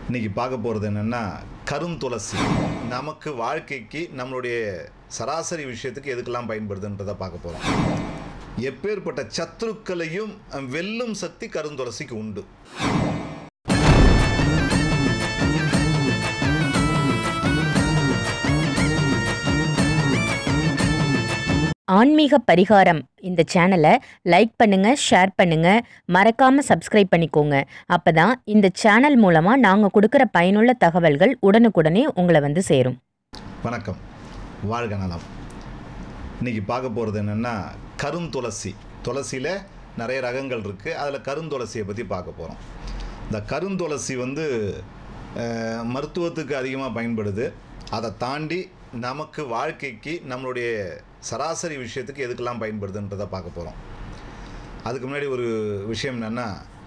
இன்னைக்கு பார்க்க போகிறது என்னென்னா கருந்துளசி நமக்கு வாழ்க்கைக்கு நம்மளுடைய சராசரி விஷயத்துக்கு எதுக்கெல்லாம் பயன்படுதுன்றதை பார்க்க போகிறோம் எப்பேற்பட்ட சத்துருக்களையும் வெல்லும் சக்தி கருந்துளசிக்கு உண்டு ஆன்மீக பரிகாரம் இந்த சேனலை லைக் பண்ணுங்க ஷேர் பண்ணுங்க மறக்காம சப்ஸ்கிரைப் பண்ணிக்கோங்க அப்பதான் இந்த சேனல் மூலமா நாங்க கொடுக்கிற பயனுள்ள தகவல்கள் உடனுக்குடனே உங்களை வந்து சேரும் வணக்கம் வாழ்க நலம் இன்னைக்கு பார்க்க போகிறது என்னென்னா கருந்துளசி துளசியில் நிறைய ரகங்கள் இருக்குது அதில் கருந்துளசியை பற்றி பார்க்க போகிறோம் இந்த கருந்துளசி வந்து அஹ், மருத்துவத்துக்கு அதிகமாக பயன்படுது அதை தாண்டி நமக்கு வாழ்க்கைக்கு நம்மளுடைய சராசரி விஷயத்துக்கு எதுக்கெல்லாம் பயன்படுதுன்றதை பார்க்க போகிறோம் அதுக்கு முன்னாடி ஒரு விஷயம் என்னென்னா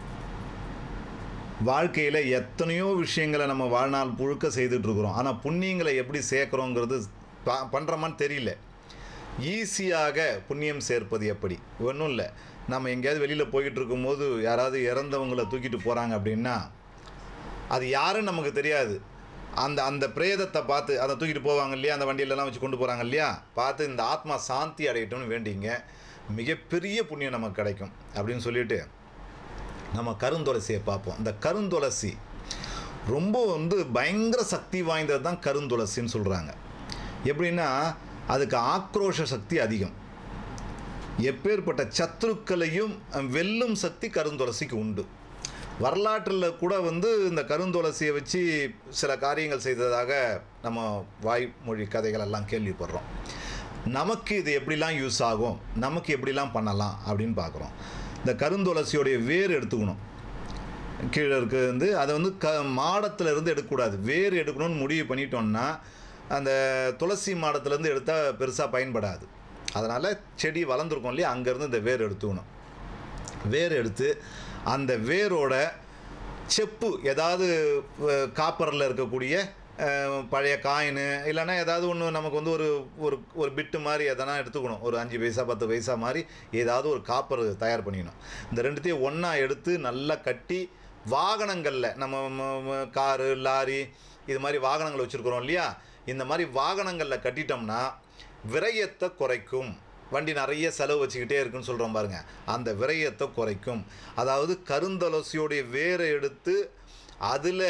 வாழ்க்கையில் எத்தனையோ விஷயங்களை நம்ம வாழ்நாள் புழுக்க செய்துட்ருக்குறோம் ஆனால் புண்ணியங்களை எப்படி சேர்க்குறோங்கிறது ப பண்ணுறோமான்னு தெரியல ஈஸியாக புண்ணியம் சேர்ப்பது எப்படி ஒன்றும் இல்லை நம்ம எங்கேயாவது வெளியில் போய்கிட்டு இருக்கும்போது யாராவது இறந்தவங்களை தூக்கிட்டு போகிறாங்க அப்படின்னா அது யாருன்னு நமக்கு தெரியாது அந்த அந்த பிரேதத்தை பார்த்து அதை தூக்கிட்டு போவாங்க இல்லையா அந்த வண்டியிலலாம் வச்சு கொண்டு போகிறாங்க இல்லையா பார்த்து இந்த ஆத்மா சாந்தி அடையட்டும்னு வேண்டிங்க மிகப்பெரிய புண்ணியம் நமக்கு கிடைக்கும் அப்படின்னு சொல்லிட்டு நம்ம கருந்துளசியை பார்ப்போம் இந்த கருந்துளசி ரொம்ப வந்து பயங்கர சக்தி வாய்ந்தது தான் கருந்துளசின்னு சொல்கிறாங்க எப்படின்னா அதுக்கு ஆக்ரோஷ சக்தி அதிகம் எப்பேற்பட்ட சத்துருக்களையும் வெல்லும் சக்தி கருந்துளசிக்கு உண்டு வரலாற்றில் கூட வந்து இந்த கருந்துளசியை வச்சு சில காரியங்கள் செய்ததாக நம்ம வாய்மொழி கதைகள் எல்லாம் கேள்விப்படுறோம் நமக்கு இது எப்படிலாம் யூஸ் ஆகும் நமக்கு எப்படிலாம் பண்ணலாம் அப்படின்னு பார்க்குறோம் இந்த கருந்துளசியோடைய வேர் எடுத்துக்கணும் கீழே இருக்கு வந்து அதை வந்து க மாடத்துல இருந்து எடுக்கக்கூடாது வேர் எடுக்கணும்னு முடிவு பண்ணிட்டோம்னா அந்த துளசி மாடத்துலேருந்து எடுத்தால் பெருசாக பயன்படாது அதனால் செடி வளர்ந்துருக்கும் இல்லையா அங்கேருந்து இந்த வேர் எடுத்துக்கணும் வேர் எடுத்து அந்த வேரோட செப்பு ஏதாவது காப்பரில் இருக்கக்கூடிய அஹ், பழைய காயின் இல்லைன்னா ஏதாவது ஒன்று நமக்கு வந்து ஒரு ஒரு ஒரு பிட்டு மாதிரி எதனா எடுத்துக்கணும் ஒரு அஞ்சு பைசா பத்து பைசா மாதிரி ஏதாவது ஒரு காப்பர் தயார் பண்ணிக்கணும் இந்த ரெண்டுத்தையும் ஒன்றா எடுத்து நல்லா கட்டி வாகனங்களில் நம்ம ம- ம- காரு லாரி இது மாதிரி வாகனங்கள் வச்சுருக்குறோம் இல்லையா இந்த மாதிரி வாகனங்களில் கட்டிட்டோம்னா விரயத்தை குறைக்கும் வண்டி நிறைய செலவு வச்சுக்கிட்டே இருக்குன்னு சொல்கிறோம் பாருங்க அந்த விரயத்தை குறைக்கும் அதாவது கருந்தலசியோடைய வேரை எடுத்து அதில்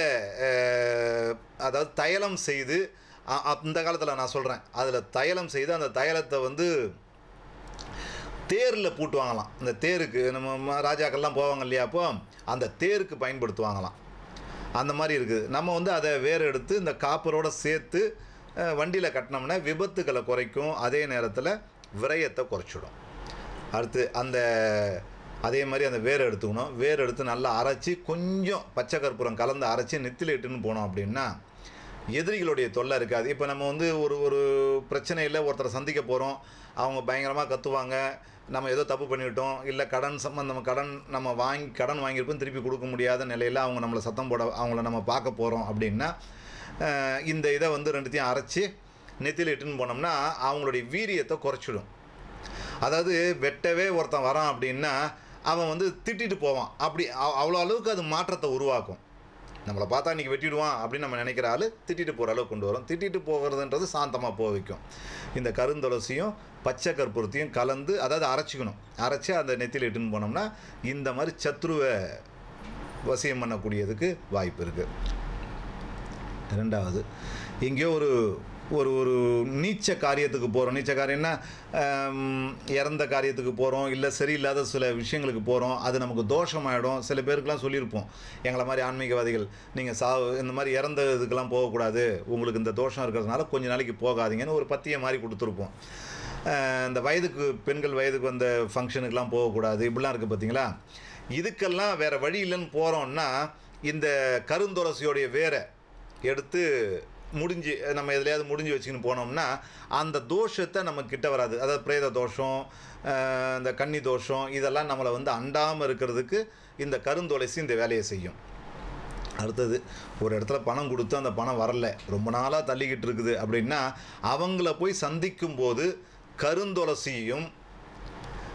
அதாவது தைலம் செய்து அ- அந்த காலத்தில் நான் சொல்கிறேன் அதில் தைலம் செய்து அந்த தைலத்தை வந்து தேரில் பூட்டுவாங்களாம் இந்த தேருக்கு நம்ம ம- ராஜாக்கள்லாம் போவாங்க இல்லையா அப்போ அந்த தேருக்கு பயன்படுத்துவாங்களாம் அந்த மாதிரி இருக்குது நம்ம வந்து அதை வேர் எடுத்து இந்த காப்பரோட சேர்த்து வண்டியில் கட்டினோம்னா விபத்துக்களை குறைக்கும் அதே நேரத்தில் விரயத்தை குறைச்சிடும் அடுத்து அந்த அதே மாதிரி அந்த வேர் எடுத்துக்கணும் வேர் எடுத்து நல்லா அரைச்சி கொஞ்சம் பச்சை கற்பூரம் கலந்து அரைச்சி நெத்தில இட்டுன்னு போனோம் அப்படின்னா எதிரிகளுடைய தொல்லை இருக்காது இப்போ நம்ம வந்து ஒரு ஒரு பிரச்சனையில் ஒருத்தரை சந்திக்க போகிறோம் அவங்க பயங்கரமாக கத்துவாங்க நம்ம ஏதோ தப்பு பண்ணிவிட்டோம் இல்லை கடன் சம்மந்தம் கடன் நம்ம வாங்கி கடன் வாங்கியிருப்போம் திருப்பி கொடுக்க முடியாத நிலையில் அவங்க நம்மளை சத்தம் போட அவங்கள நம்ம பார்க்க போகிறோம் அப்படின்னா அஹ், இந்த இதை வந்து ரெண்டுத்தையும் அரைச்சி நெத்தியில் இட்டுன்னு போனோம்னா அவங்களுடைய வீரியத்தை குறைச்சிடும் அதாவது வெட்டவே ஒருத்தன் வரான் அப்படின்னா அவன் வந்து திட்டிட்டு போவான் அப்படி அவ்- அவ்வளோ அளவுக்கு அது மாற்றத்தை உருவாக்கும் நம்மளை பார்த்தா இன்றைக்கி வெட்டிடுவான் அப்படின்னு நம்ம நினைக்கிற ஆள் திட்டிட்டு போகிற அளவுக்கு கொண்டு வரும் திட்டிட்டு போகிறதுன்றது சாந்தமாக போக வைக்கும் இந்த கருந்துளசியும் பச்சை கற்பூரத்தையும் கலந்து அதாவது அரைச்சிக்கணும் அரைச்சி அந்த நெத்தியில் இட்டுன்னு போனோம்னா இந்த மாதிரி சத்ருவை வசியம் பண்ணக்கூடியதுக்கு வாய்ப்பு இருக்குது ரெண்டாவது எங்கேயோ ஒரு ஒரு ஒரு நீச்ச காரியத்துக்கு போகிறோம் நீச்ச காரியம்னா ஆம், இறந்த காரியத்துக்கு போகிறோம் இல்லை சரியில்லாத சில விஷயங்களுக்கு போகிறோம் அது நமக்கு தோஷமாயிடும் சில பேருக்குலாம் சொல்லியிருப்போம் எங்களை மாதிரி ஆன்மீகவாதிகள் நீங்கள் சா இந்த மாதிரி இறந்த இதுக்கெல்லாம் போகக்கூடாது உங்களுக்கு இந்த தோஷம் இருக்கிறதுனால கொஞ்ச நாளைக்கு போகாதீங்கன்னு ஒரு பத்தியை மாதிரி கொடுத்துருப்போம் ஆஹ், இந்த வயதுக்கு பெண்கள் வயதுக்கு வந்த ஃபங்க்ஷனுக்கெலாம் போகக்கூடாது இப்படிலாம் இருக்குது பார்த்தீங்களா இதுக்கெல்லாம் வேறு வழி இல்லைன்னு போகிறோம்னா இந்த கருந்துளசியோடைய வேரை எடுத்து முடிஞ்சு நம்ம எதுலையாவது முடிஞ்சு வச்சுக்கின்னு போனோம்னா அந்த தோஷத்தை நம்ம கிட்ட வராது அதாவது பிரேத தோஷம் ஆஹ் இந்த கன்னி தோஷம் இதெல்லாம் நம்மளை வந்து அண்டாமல் இருக்கிறதுக்கு இந்த கருந்துளசி இந்த வேலையை செய்யும் அடுத்தது ஒரு இடத்துல பணம் கொடுத்து அந்த பணம் வரல ரொம்ப நாளாக தள்ளிக்கிட்டு இருக்குது அப்படின்னா அவங்கள போய் சந்திக்கும் போது கருந்துளசியும்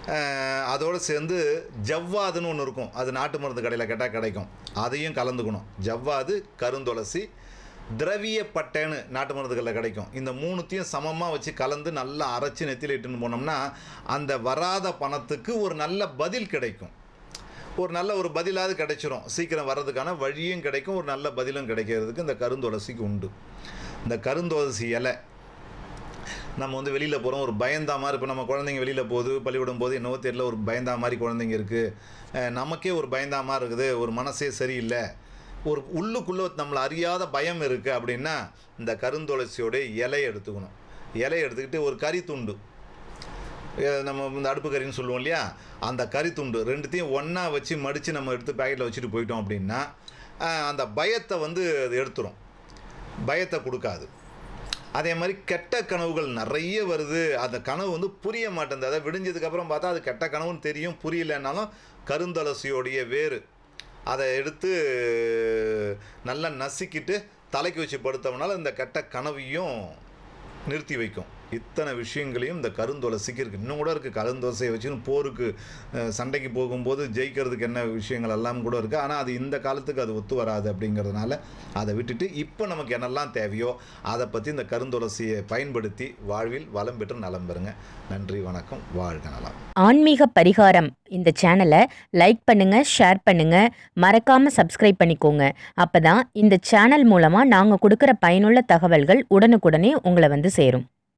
அஹ், அதோடு சேர்ந்து ஜவ்வாதுன்னு ஒன்று இருக்கும் அது நாட்டு மருந்து கடையில் கேட்டால் கிடைக்கும் அதையும் கலந்துக்கணும் ஜவ்வாது கருந்துளசி திரவிய பட்டைன்னு நாட்டு மருந்துகளில் கிடைக்கும் இந்த மூணுத்தையும் சமமாக வச்சு கலந்து நல்லா அரைச்சி நெத்தியில் இட்டுன்னு போனோம்னா அந்த வராத பணத்துக்கு ஒரு நல்ல பதில் கிடைக்கும் ஒரு நல்ல ஒரு பதிலாவது கிடைச்சிரும் சீக்கிரம் வர்றதுக்கான வழியும் கிடைக்கும் ஒரு நல்ல பதிலும் கிடைக்கிறதுக்கு இந்த கருந்துளசிக்கு உண்டு இந்த கருந்துளசி இலை நம்ம வந்து வெளியில் போகிறோம் ஒரு பயந்தா மாதிரி இப்போ நம்ம குழந்தைங்க வெளியில் போகுது பள்ளிக்கூடம் போது என்னவோ தெரியல ஒரு பயந்தா மாதிரி குழந்தைங்க இருக்குது நமக்கே ஒரு பயந்தா மாதிரி இருக்குது ஒரு மனசே சரியில்லை ஒரு உள்ளுக்குள்ளே நம்மளை அறியாத பயம் இருக்குது அப்படின்னா இந்த கருந்துளசியோட இலையை எடுத்துக்கணும் இலையை எடுத்துக்கிட்டு ஒரு கறி துண்டு அஹ் நம்ம இந்த அடுப்பு கறின்னு சொல்லுவோம் இல்லையா அந்த கறி துண்டு ரெண்டுத்தையும் ஒன்றா வச்சு மடித்து நம்ம எடுத்து பேக்கெட்டில் வச்சுட்டு போயிட்டோம் அப்படின்னா அஹ் அந்த பயத்தை வந்து அது எடுத்துரும் பயத்தை கொடுக்காது அதே மாதிரி கெட்ட கனவுகள் நிறைய வருது அந்த கனவு வந்து புரிய மாட்டேங்குது அதை விடிஞ்சதுக்கப்புறம் பார்த்தா அது கெட்ட கனவுன்னு தெரியும் புரியலைன்னாலும் கருந்தலசியோடைய வேறு அதை எடுத்து நல்லா நசுக்கிட்டு தலைக்கு வச்சு படுத்தோம்னால இந்த கெட்ட கனவையும் நிறுத்தி வைக்கும் இத்தனை விஷயங்களையும் இந்த கருந்துளசிக்கு இருக்குது இன்னும் கூட இருக்குது கருந்துளசியை வச்சுன்னு போருக்கு அஹ், சண்டைக்கு போகும்போது ஜெயிக்கிறதுக்கு என்ன விஷயங்கள் எல்லாம் கூட இருக்குது ஆனால் அது இந்த காலத்துக்கு அது ஒத்து வராது அப்படிங்கிறதுனால அதை விட்டுட்டு இப்போ நமக்கு என்னெல்லாம் தேவையோ அதை பற்றி இந்த கருந்துளசியை பயன்படுத்தி வாழ்வில் வளம் பெற்று நலம் பெறுங்க நன்றி வணக்கம் வாழ்க நலம் ஆன்மீக பரிகாரம் இந்த சேனலை லைக் பண்ணுங்க ஷேர் பண்ணுங்க மறக்காம சப்ஸ்கிரைப் பண்ணிக்கோங்க அப்பதான் இந்த சேனல் மூலமா நாங்க கொடுக்குற பயனுள்ள தகவல்கள் உடனுக்குடனே உங்களை வந்து சேரும்